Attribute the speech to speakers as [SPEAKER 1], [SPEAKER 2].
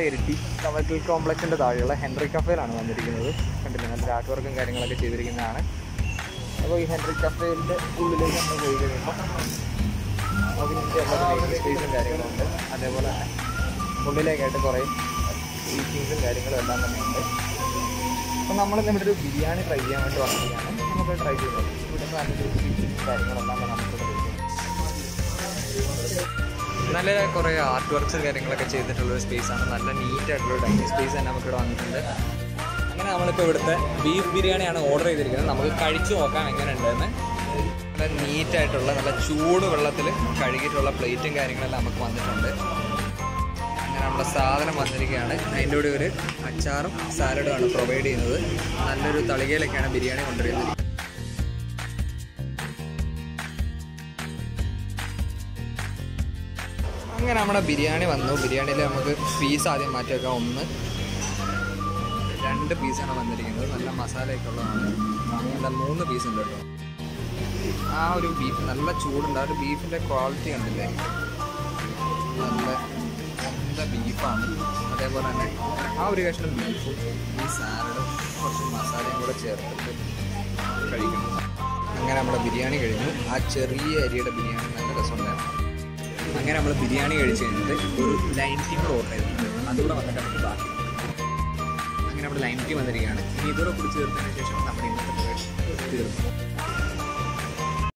[SPEAKER 1] ഇരിട്ടി കമക്കൽ കോംപ്ലക്സിൻ്റെ താഴെയുള്ള ഹെൻറി കഫേയിലാണ് വന്നിരിക്കുന്നത് കണ്ടില്ലേ നല്ല ആർട്ട് വർക്കും കാര്യങ്ങളൊക്കെ ചെയ്തിരിക്കുന്നതാണ് അപ്പോൾ ഈ ഹെൻറി കഫേലിൻ്റെ ഉള്ളിലേക്ക് നമ്മൾ പോയി കഴിയുമ്പോൾ അതിൻ്റെ സ്പേസും കാര്യങ്ങളുണ്ട് അതേപോലെ തന്നെ ഉള്ളിലേക്കായിട്ട് കുറേ ഈറ്റിങ്സും കാര്യങ്ങളും എല്ലാം തന്നെ ഉണ്ട് അപ്പോൾ നമ്മൾ ഇവിടെ ഒരു ബിരിയാണി ട്രൈ ചെയ്യാൻ വേണ്ടി വന്നിരിക്കുകയാണ് നമുക്ക് ട്രൈ ചെയ്തത് ഇവിടെ നല്ലൊരു ഈറ്റിങ്സും കാര്യങ്ങളെല്ലാം തന്നെ നമുക്കിവിടെ കഴിക്കാം നല്ല കുറേ ആർട്ട് വർക്ക്സ് കാര്യങ്ങളൊക്കെ ചെയ്തിട്ടുള്ള ഒരു സ്പേസാണ് നല്ല നീറ്റ് ആയിട്ടുള്ള ഡൈനിങ് സ്പേസ് തന്നെ നമുക്കിവിടെ വന്നിട്ടുണ്ട് അങ്ങനെ നമ്മളിപ്പോൾ ഇവിടുത്തെ ബീഫ് ബിരിയാണിയാണ് ഓർഡർ ചെയ്തിരിക്കുന്നത് നമുക്ക് കഴിച്ചു നോക്കാം എങ്ങനെ ഉണ്ടെന്ന് നല്ല നീറ്റായിട്ടുള്ള നല്ല ചൂട് വെള്ളത്തിൽ കഴുകിയിട്ടുള്ള പ്ലേറ്റും കാര്യങ്ങളെല്ലാം നമുക്ക് വന്നിട്ടുണ്ട് അങ്ങനെ നമ്മുടെ സാധനം വന്നിരിക്കുകയാണ് അതിൻ്റെ കൂടെ ഒരു അച്ചാറും സാലഡുമാണ് പ്രൊവൈഡ് ചെയ്യുന്നത് നല്ലൊരു തളികയിലൊക്കെയാണ് ബിരിയാണി കൊണ്ടുവരുന്നത് അങ്ങനെ നമ്മുടെ ബിരിയാണി വന്നു ബിരിയാണിയിൽ നമുക്ക് പീസ് ആദ്യം മാറ്റി വെക്കാം ഒന്ന് രണ്ട് പീസാണ് വന്നിരിക്കുന്നത് നല്ല മസാലയൊക്കെ ഉള്ളതാണ് നല്ല മൂന്ന് പീസ് ഉണ്ട് കേട്ടോ ആ ഒരു ബീഫ് നല്ല ചൂടുണ്ട് ആ ഒരു ബീഫിൻ്റെ ക്വാളിറ്റി കണ്ടില്ലേ നല്ല നല്ല ബീഫാണ് അതേപോലെ തന്നെ ആ ഒരു കഷ്ണം ബീഫും ഈ സാലഡും കുറച്ച് മസാലയും കൂടെ ചേർത്തിട്ട് കഴിക്കുന്നു അങ്ങനെ നമ്മുടെ ബിരിയാണി കഴിഞ്ഞു ആ ചെറിയ അരിയുടെ ബിരിയാണി നല്ല രസമുണ്ടായിരുന്നു അങ്ങനെ നമ്മൾ ബിരിയാണി കഴിച്ച് കഴിഞ്ഞിട്ട് ഒരു ലൈൻ ടീം കൂടെ ഓർഡർ ചെയ്തിട്ടുണ്ട് അതുകൂടെ വന്നിട്ട് നമുക്ക് ബാക്കി അങ്ങനെ നമ്മുടെ ലൈൻ ടീം വന്നിരിക്കുകയാണ് ഇനി ഇതോടെ കുറിച്ച് തീർത്തതിന് ശേഷം നമ്മുടെ ഇന്നത്തെ പരിപാടി തീർന്നു